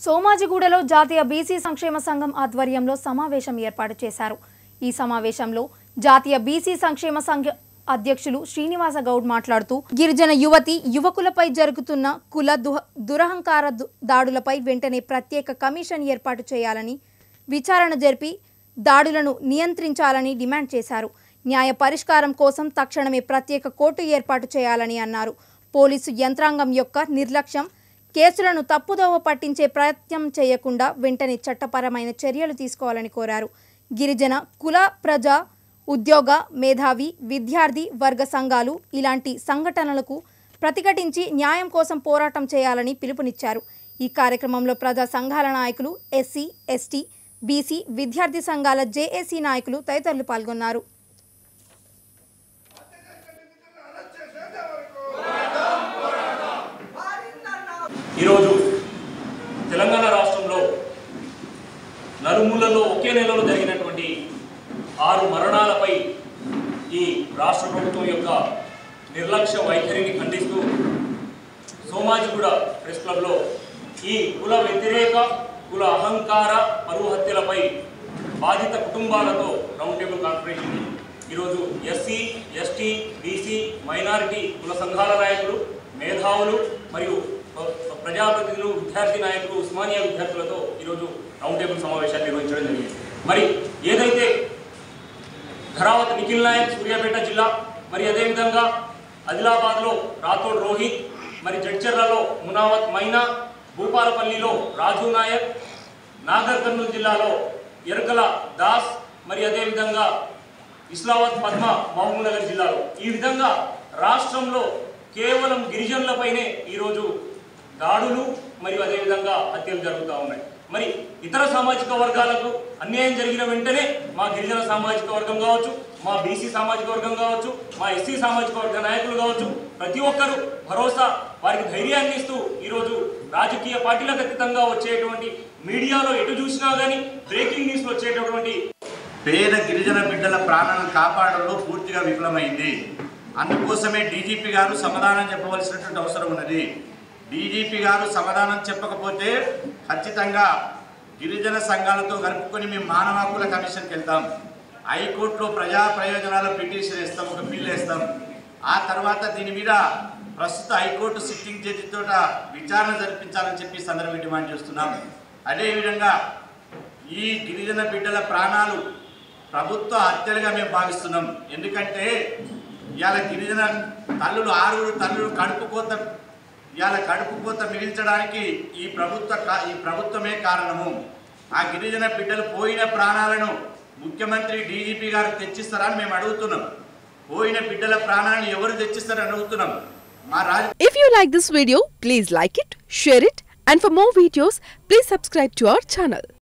సోమాజిగూడలో జాతీయ బీసీ సంక్షేమ సంఘం ఆధ్వర్యంలో సమావేశం ఏర్పాటు చేశారు ఈ సమావేశంలో జాతీయ బీసీ సంక్షేమ సంఘ అధ్యక్షులు శ్రీనివాస గౌడ్ మాట్లాడుతూ గిరిజన యువతి యువకులపై జరుగుతున్న కుల దుహ దురహంకార దు- దాడులపై వెంటనే ప్రత్యేక కమిషన్ ఏర్పాటు చేయాలని విచారణ జరిపి దాడులను నియంత్రించాలని డిమాండ్ చేశారు న్యాయ పరిష్కారం కోసం తక్షణమే ప్రత్యేక కోర్టు ఏర్పాటు చేయాలని అన్నారు పోలీసు యంత్రాంగం యొక్క నిర్లక్ష్యం కేసులను తప్పుదోవ పట్టించే ప్రయత్నం చేయకుండా వెంటనే చట్టపరమైన చర్యలు తీసుకోవాలని కోరారు గిరిజన కుల ప్రజా ఉద్యోగ మేధావి విద్యార్థి వర్గ సంఘాలు ఇలాంటి సంఘటనలకు ప్రతిఘటించి న్యాయం కోసం పోరాటం చేయాలని పిలుపునిచ్చారు ఈ కార్యక్రమంలో ప్రజా సంఘాల నాయకులు ఎస్సీ ఎస్టీ బీసీ విద్యార్థి సంఘాల జేఏసీ నాయకులు తదితరులు పాల్గొన్నారు ఈరోజు తెలంగాణ రాష్ట్రంలో నలుమూలలో ఒకే నెలలో జరిగినటువంటి ఆరు మరణాలపై ఈ రాష్ట్ర ప్రభుత్వం యొక్క నిర్లక్ష్య వైఖరిని ఖండిస్తూ సోమాజిగూడ ప్రెస్ క్లబ్లో ఈ కుల వ్యతిరేక కుల అహంకార పరువు హత్యలపై బాధిత కుటుంబాలతో రౌండ్ టేబుల్ కాన్ఫరెన్స్ ఈరోజు ఎస్సీ ఎస్టీ బీసీ మైనారిటీ కుల సంఘాల నాయకులు మేధావులు మరియు ప్ర- ప్రజాప్రతినిధులు విద్యార్థి నాయకులు ఉస్మానియా విద్యార్థులతో ఈరోజు రౌండ్ టేబుల్ సమావేశాన్ని నిర్వహించడం జరిగింది మరి ఏదైతే ధరావత్ నిఖిల్ నాయక్ సూర్యాపేట జిల్లా మరి అదేవిధంగా ఆదిలాబాద్లో రాథోడ్ రోహిత్ మరి జడ్చర్లలో మునావత్ మైనా భూపాలపల్లిలో రాజు నాయక్ నాగర్ కర్నూలు జిల్లాలో ఎరకల దాస్ మరి అదేవిధంగా ఇస్లామాబాద్ పద్మ మహబూబ్నగర్ జిల్లాలో ఈ విధంగా రాష్ట్రంలో కేవలం గిరిజనులపైనే ఈరోజు దాడులు మరియు అదేవిధంగా హత్యలు జరుగుతూ ఉన్నాయి మరి ఇతర సామాజిక వర్గాలకు అన్యాయం జరిగిన వెంటనే మా గిరిజన సామాజిక వర్గం కావచ్చు మా బీసీ సామాజిక వర్గం కావచ్చు మా ఎస్సీ సామాజిక వర్గ నాయకులు కావచ్చు ప్రతి ఒక్కరూ భరోసా వారికి ధైర్యాన్ని ఇస్తూ ఈరోజు రాజకీయ పార్టీలకు అతీతంగా వచ్చేటువంటి మీడియాలో ఎటు చూసినా కానీ బ్రేకింగ్ న్యూస్లో వచ్చేటటువంటి పేద గిరిజన బిడ్డల ప్రాణాలను కాపాడంలో పూర్తిగా విఫలమైంది అందుకోసమే డీజీపీ గారు సమాధానం చెప్పవలసినటువంటి అవసరం ఉన్నది డీజీపీ గారు సమాధానం చెప్పకపోతే ఖచ్చితంగా గిరిజన సంఘాలతో కలుపుకొని మేము మానవ హక్కుల కమిషన్కి వెళ్తాం హైకోర్టులో ప్రజా ప్రయోజనాల పిటిషన్ వేస్తాం ఒక బిల్ వేస్తాం ఆ తర్వాత దీని మీద ప్రస్తుత హైకోర్టు సిట్టింగ్ జడ్జితో విచారణ జరిపించాలని చెప్పి ఈ సందర్భంగా డిమాండ్ చేస్తున్నాం అదేవిధంగా ఈ గిరిజన బిడ్డల ప్రాణాలు ప్రభుత్వ హత్యలుగా మేము భావిస్తున్నాం ఎందుకంటే ఇవాళ గిరిజన తల్లులు ఆరుగురు తల్లులు కడుపు కోత ఇవాళ కడుపు కోత మిగిల్చడానికి ఈ ప్రభుత్వ కా- ఈ ప్రభుత్వమే కారణము ఆ గిరిజన బిడ్డలు పోయిన ప్రాణాలను ముఖ్యమంత్రి డీజీపీ గారు తెచ్చిస్తారని మేము అడుగుతున్నాం పోయిన బిడ్డల ప్రాణాలను ఎవరు తెచ్చిస్తారని అడుగుతున్నాం మా రాజ If you like this video, please like it, share it, and for more videos, please subscribe to our channel.